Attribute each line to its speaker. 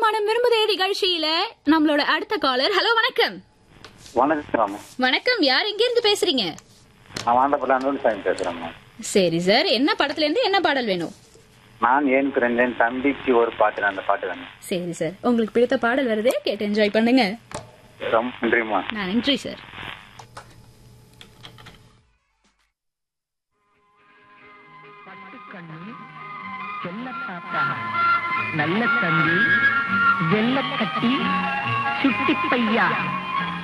Speaker 1: மனம் விரும்புதே நிகழ்ச்சியில நம்மளோட அடுத்த காலர் ஹலோ வணக்கம்
Speaker 2: வணக்கம்
Speaker 1: வணக்கம் யார் எங்க இருந்து பேசுறீங்க
Speaker 2: நான் வாண்டப்பட்ட அன்பு சாமி பேசுறேன்
Speaker 1: சரி சார் என்ன படத்துல இருந்து என்ன பாடல் வேணும்
Speaker 2: நான் ஏன் பிறந்தேன் தம்பிக்கு ஒரு பாட்டு அந்த பாட்டு வேணும்
Speaker 1: சரி சார் உங்களுக்கு பிடித்த பாடல் வருதே கேட்டு என்ஜாய் பண்ணுங்க
Speaker 2: ரொம்ப நன்றிம்மா
Speaker 1: நான் நன்றி சார்
Speaker 3: பட்டுக்கண்ணு செல்ல தாத்தா நல்ல தம்பி வெள்ளக்கட்டி சுட்டி பையா